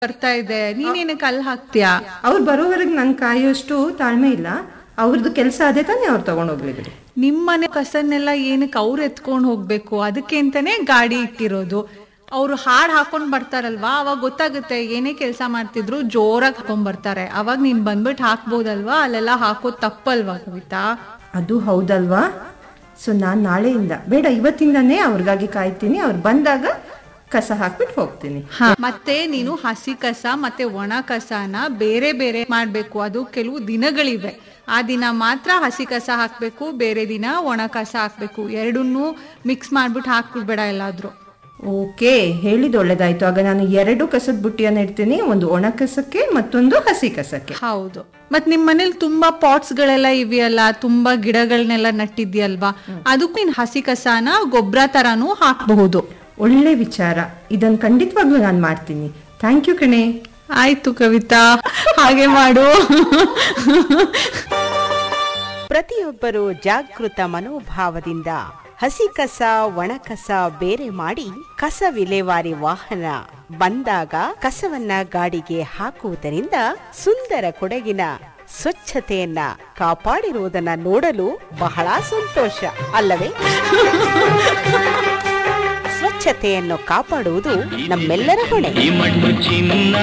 ಬರ್ತಾ ಇದೆ ನೀನೇನಕ್ಕೆ ಅಲ್ಲಿ ಹಾಕ್ತೀಯಾ ಅವ್ರು ಬರೋವರೆಗೆ ನಂಗೆ ಕಾಯೋಷ್ಟು ತಾಳ್ಮೆ ಇಲ್ಲ ಅವ್ರದ್ದು ಕೆಲಸ ಅದೇ ತಾನೇ ಅವ್ರು ತಗೊಂಡೋಗ್ಲಿ ಬಿಡಿ ನಿಮ್ಮನೆ ಕಸನ್ನೆಲ್ಲ ಏನಕ್ಕೆ ಅವ್ರು ಎತ್ಕೊಂಡು ಹೋಗ್ಬೇಕು ಅದಕ್ಕೆ ಅಂತಾನೆ ಗಾಡಿ ಇಟ್ಟಿರೋದು ಅವ್ರು ಹಾಡ್ ಹಾಕೊಂಡ್ ಬರ್ತಾರಲ್ವಾ ಅವಾಗ ಗೊತ್ತಾಗುತ್ತೆ ಏನೇ ಕೆಲಸ ಮಾಡ್ತಿದ್ರು ಜೋರಾಗಿ ಹಾಕೊಂಡ್ ಬರ್ತಾರೆ ಅವಾಗ ನೀನ್ ಬಂದ್ಬಿಟ್ಟು ಹಾಕ್ಬೋದಲ್ವಾ ಅಲ್ಲೆಲ್ಲ ಹಾಕೋದ್ ತಪ್ಪಲ್ವಾ ಕವಿತಾ ಅದು ಹೌದಲ್ವಾ ಸೊ ನಾನು ನಾಳೆಯಿಂದ ಬೇಡ ಇವತ್ತಿಂದಾನೇ ಅವ್ರಿಗಾಗಿ ಕಾಯ್ತೀನಿ ಅವ್ರು ಬಂದಾಗ ಕಸ ಹಾಕ್ಬಿಟ್ಟು ಹೋಗ್ತೀನಿ ಮತ್ತೆ ನೀನು ಹಸಿ ಕಸ ಮತ್ತೆ ಒಣ ಕಸನ ಬೇರೆ ಬೇರೆ ಮಾಡ್ಬೇಕು ಅದು ಕೆಲವು ದಿನಗಳಿವೆ ಆ ದಿನ ಮಾತ್ರ ಹಸಿ ಕಸ ಹಾಕ್ಬೇಕು ಬೇರೆ ದಿನ ಒಣ ಕಸ ಹಾಕ್ಬೇಕು ಎರಡನ್ನೂ ಮಿಕ್ಸ್ ಮಾಡ್ಬಿಟ್ಟು ಹಾಕ್ಬಿಡ್ಬೇಡ ಎಲ್ಲಾದ್ರೂ ಓಕೆ ಹೇಳಿದ ಒಳ್ಳೇದಾಯ್ತು ಆಗ ನಾನು ಎರಡು ಕಸದ ಬುಟ್ಟಿಯನ್ನು ಇಡ್ತೀನಿ ಒಂದು ಒಣ ಕಸಕ್ಕೆ ಮತ್ತೊಂದು ಹಸಿ ಕಸಕ್ಕೆ ಹೌದು ಮತ್ ನಿಮ್ ಮನೇಲಿ ತುಂಬಾ ಪಾಟ್ಸ್ ಗಳೆಲ್ಲ ಇವೆಯಲ್ಲ ತುಂಬಾ ಗಿಡಗಳನ್ನೆಲ್ಲ ನಟ್ಟಿದ್ಯಲ್ವಾ ಅದಕ್ಕೂ ನೀನ್ ಹಸಿ ಕಸನ ಗೊಬ್ಬರ ತರಾನು ಹಾಕಬಹುದು ಒಳ್ಳೆ ವಿಚಾರ ಇದನ್ನ ಖಂಡಿತವಾಗ್ಲೂ ನಾನು ಮಾಡ್ತೀನಿ ಥ್ಯಾಂಕ್ ಯು ಕಣೆ ಆಯ್ತು ಕವಿತಾ ಹಾಗೆ ಮಾಡು ಪ್ರತಿಯೊಬ್ಬರು ಜಾಗೃತ ಮನೋಭಾವದಿಂದ ಹಸಿ ಕಸ ಒಣ ಕಸ ಬೇರೆ ಮಾಡಿ ಕಸ ವಿಲೇವಾರಿ ವಾಹನ ಬಂದಾಗ ಕಸವನ್ನ ಗಾಡಿಗೆ ಹಾಕುವುದರಿಂದ ಸುಂದರ ಕೊಡಗಿನ ಸ್ವಚ್ಛತೆಯನ್ನ ಕಾಪಾಡಿರುವುದನ್ನ ನೋಡಲು ಬಹಳ ಸಂತೋಷ ಅಲ್ಲವೇ ಸ್ವಚ್ಛತೆಯನ್ನು ಕಾಪಾಡುವುದು ನಮ್ಮೆಲ್ಲರ ಹೊಣೆ ಈ ಮಣ್ಣು ಚಿನ್ನ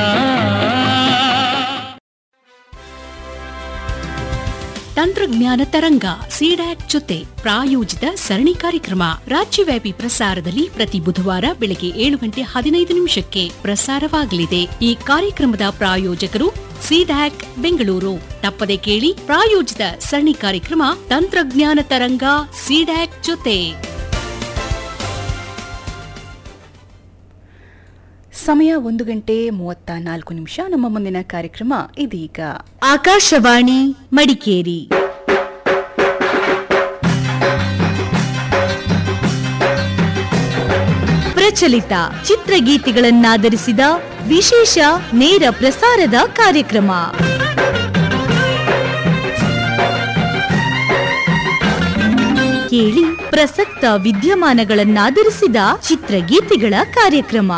ತಂತ್ರಜ್ಞಾನ ತರಂಗ ಸಿಡ್ಯಾಕ್ ಜೊತೆ ಪ್ರಾಯೋಜಿತ ಸರಣಿ ಕಾರ್ಯಕ್ರಮ ರಾಜ್ಯವ್ಯಾಪಿ ಪ್ರಸಾರದಲ್ಲಿ ಪ್ರತಿ ಬುಧವಾರ ಬೆಳಗ್ಗೆ ಏಳು ಗಂಟೆ ಹದಿನೈದು ನಿಮಿಷಕ್ಕೆ ಪ್ರಸಾರವಾಗಲಿದೆ ಈ ಕಾರ್ಯಕ್ರಮದ ಪ್ರಾಯೋಜಕರು ಸಿಡ್ಯಾಕ್ ಬೆಂಗಳೂರು ತಪ್ಪದೆ ಕೇಳಿ ಪ್ರಾಯೋಜಿತ ಸರಣಿ ಕಾರ್ಯಕ್ರಮ ತಂತ್ರಜ್ಞಾನ ತರಂಗ ಸಿಡ್ಯಾಕ್ ಜೊತೆ ಸಮಯ ಒಂದು ಗಂಟೆ ಮೂವತ್ತ ನಾಲ್ಕು ನಿಮಿಷ ನಮ್ಮ ಮುಂದಿನ ಕಾರ್ಯಕ್ರಮ ಇದೀಗ ಆಕಾಶವಾಣಿ ಮಡಿಕೇರಿ ಪ್ರಚಲಿತ ಚಿತ್ರಗೀತೆಗಳನ್ನಾಧರಿಸಿದ ವಿಶೇಷ ನೇರ ಪ್ರಸಾರದ ಕಾರ್ಯಕ್ರಮ ಕೇಳಿ ಪ್ರಸಕ್ತ ವಿದ್ಯಮಾನಗಳನ್ನಾಧರಿಸಿದ ಚಿತ್ರಗೀತೆಗಳ ಕಾರ್ಯಕ್ರಮ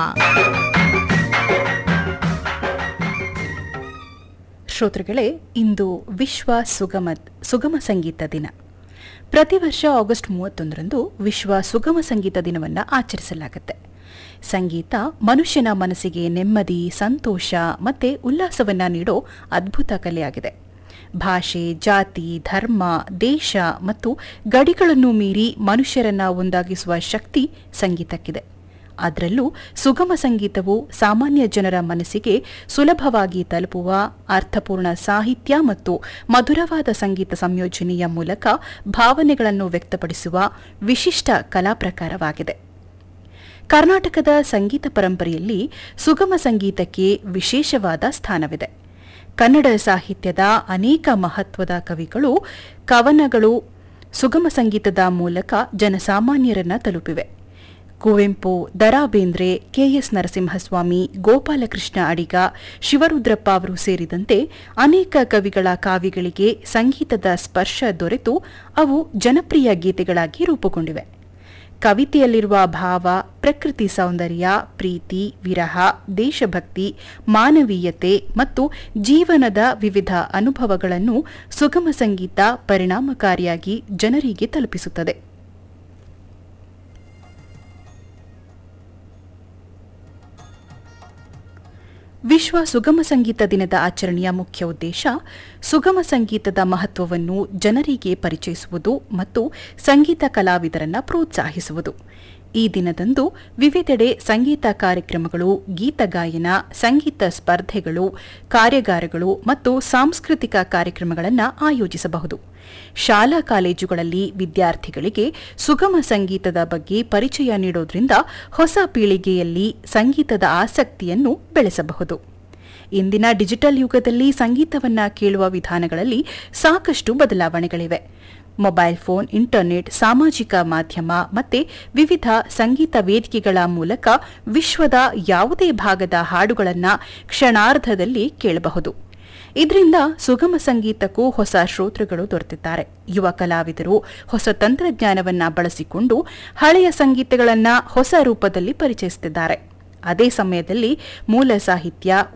ಶ್ರೋತೃಗಳೇ ಇಂದು ವಿಶ್ವ ಸುಗಮ ಸುಗಮ ಸಂಗೀತ ದಿನ ಪ್ರತಿ ವರ್ಷ ಆಗಸ್ಟ್ ಮೂವತ್ತೊಂದರಂದು ವಿಶ್ವ ಸುಗಮ ಸಂಗೀತ ದಿನವನ್ನು ಆಚರಿಸಲಾಗುತ್ತೆ ಸಂಗೀತ ಮನುಷ್ಯನ ಮನಸ್ಸಿಗೆ ನೆಮ್ಮದಿ ಸಂತೋಷ ಮತ್ತೆ ಉಲ್ಲಾಸವನ್ನ ನೀಡೋ ಅದ್ಭುತ ಕಲೆಯಾಗಿದೆ ಭಾಷೆ ಜಾತಿ ಧರ್ಮ ದೇಶ ಮತ್ತು ಗಡಿಗಳನ್ನು ಮೀರಿ ಮನುಷ್ಯರನ್ನ ಒಂದಾಗಿಸುವ ಶಕ್ತಿ ಸಂಗೀತಕ್ಕಿದೆ ಅದರಲ್ಲೂ ಸುಗಮ ಸಂಗೀತವು ಸಾಮಾನ್ಯ ಜನರ ಮನಸ್ಸಿಗೆ ಸುಲಭವಾಗಿ ತಲುಪುವ ಅರ್ಥಪೂರ್ಣ ಸಾಹಿತ್ಯ ಮತ್ತು ಮಧುರವಾದ ಸಂಗೀತ ಸಂಯೋಜನೆಯ ಮೂಲಕ ಭಾವನೆಗಳನ್ನು ವ್ಯಕ್ತಪಡಿಸುವ ವಿಶಿಷ್ಟ ಕಲಾ ಪ್ರಕಾರವಾಗಿದೆ ಕರ್ನಾಟಕದ ಸಂಗೀತ ಪರಂಪರೆಯಲ್ಲಿ ಸುಗಮ ಸಂಗೀತಕ್ಕೆ ವಿಶೇಷವಾದ ಸ್ಥಾನವಿದೆ ಕನ್ನಡ ಸಾಹಿತ್ಯದ ಅನೇಕ ಮಹತ್ವದ ಕವಿಗಳು ಕವನಗಳು ಸುಗಮ ಸಂಗೀತದ ಮೂಲಕ ಜನಸಾಮಾನ್ಯರನ್ನ ತಲುಪಿವೆ ಕುವೆಂಪು ದರಾ ಬೇಂದ್ರೆ ಕೆಎಸ್ ನರಸಿಂಹಸ್ವಾಮಿ ಗೋಪಾಲಕೃಷ್ಣ ಅಡಿಗ ಶಿವರುದ್ರಪ್ಪ ಅವರು ಸೇರಿದಂತೆ ಅನೇಕ ಕವಿಗಳ ಕಾವ್ಯಗಳಿಗೆ ಸಂಗೀತದ ಸ್ಪರ್ಶ ದೊರೆತು ಅವು ಜನಪ್ರಿಯ ಗೀತೆಗಳಾಗಿ ರೂಪುಗೊಂಡಿವೆ ಕವಿತೆಯಲ್ಲಿರುವ ಭಾವ ಪ್ರಕೃತಿ ಸೌಂದರ್ಯ ಪ್ರೀತಿ ವಿರಹ ದೇಶಭಕ್ತಿ ಮಾನವೀಯತೆ ಮತ್ತು ಜೀವನದ ವಿವಿಧ ಅನುಭವಗಳನ್ನು ಸುಗಮ ಸಂಗೀತ ಪರಿಣಾಮಕಾರಿಯಾಗಿ ಜನರಿಗೆ ತಲುಪಿಸುತ್ತದೆ ವಿಶ್ವ ಸುಗಮ ಸಂಗೀತ ದಿನದ ಆಚರಣೆಯ ಮುಖ್ಯ ಉದ್ದೇಶ ಸುಗಮ ಸಂಗೀತದ ಮಹತ್ವವನ್ನು ಜನರಿಗೆ ಪರಿಚಯಿಸುವುದು ಮತ್ತು ಸಂಗೀತ ಕಲಾವಿದರನ್ನ ಪ್ರೋತ್ಸಾಹಿಸುವುದು ಈ ದಿನದಂದು ವಿವಿಧೆಡೆ ಸಂಗೀತ ಕಾರ್ಯಕ್ರಮಗಳು ಗೀತಗಾಯನ ಸಂಗೀತ ಸ್ಪರ್ಧೆಗಳು ಕಾರ್ಯಾಗಾರಗಳು ಮತ್ತು ಸಾಂಸ್ಕೃತಿಕ ಕಾರ್ಯಕ್ರಮಗಳನ್ನು ಆಯೋಜಿಸಬಹುದು ಶಾಲಾ ಕಾಲೇಜುಗಳಲ್ಲಿ ವಿದ್ಯಾರ್ಥಿಗಳಿಗೆ ಸುಗಮ ಸಂಗೀತದ ಬಗ್ಗೆ ಪರಿಚಯ ನೀಡೋದ್ರಿಂದ ಹೊಸ ಪೀಳಿಗೆಯಲ್ಲಿ ಸಂಗೀತದ ಆಸಕ್ತಿಯನ್ನು ಬೆಳೆಸಬಹುದು ಇಂದಿನ ಡಿಜಿಟಲ್ ಯುಗದಲ್ಲಿ ಸಂಗೀತವನ್ನ ಕೇಳುವ ವಿಧಾನಗಳಲ್ಲಿ ಸಾಕಷ್ಟು ಬದಲಾವಣೆಗಳಿವೆ ಮೊಬೈಲ್ ಫೋನ್ ಇಂಟರ್ನೆಟ್ ಸಾಮಾಜಿಕ ಮಾಧ್ಯಮ ಮತ್ತೆ ವಿವಿಧ ಸಂಗೀತ ವೇದಿಕೆಗಳ ಮೂಲಕ ವಿಶ್ವದ ಯಾವುದೇ ಭಾಗದ ಹಾಡುಗಳನ್ನು ಕ್ಷಣಾರ್ಧದಲ್ಲಿ ಕೇಳಬಹುದು ಇದರಿಂದ ಸುಗಮ ಸಂಗೀತಕ್ಕೂ ಹೊಸ ಶ್ರೋತೃಗಳು ದೊರೆತಿದ್ದಾರೆ ಯುವ ಕಲಾವಿದರು ಹೊಸ ತಂತ್ರಜ್ಞಾನವನ್ನ ಬಳಸಿಕೊಂಡು ಹಳೆಯ ಸಂಗೀತಗಳನ್ನ ಹೊಸ ರೂಪದಲ್ಲಿ ಪರಿಚಯಿಸುತ್ತಿದ್ದಾರೆ ಅದೇ ಸಮಯದಲ್ಲಿ ಮೂಲ ಸಾಹಿತ್ಯ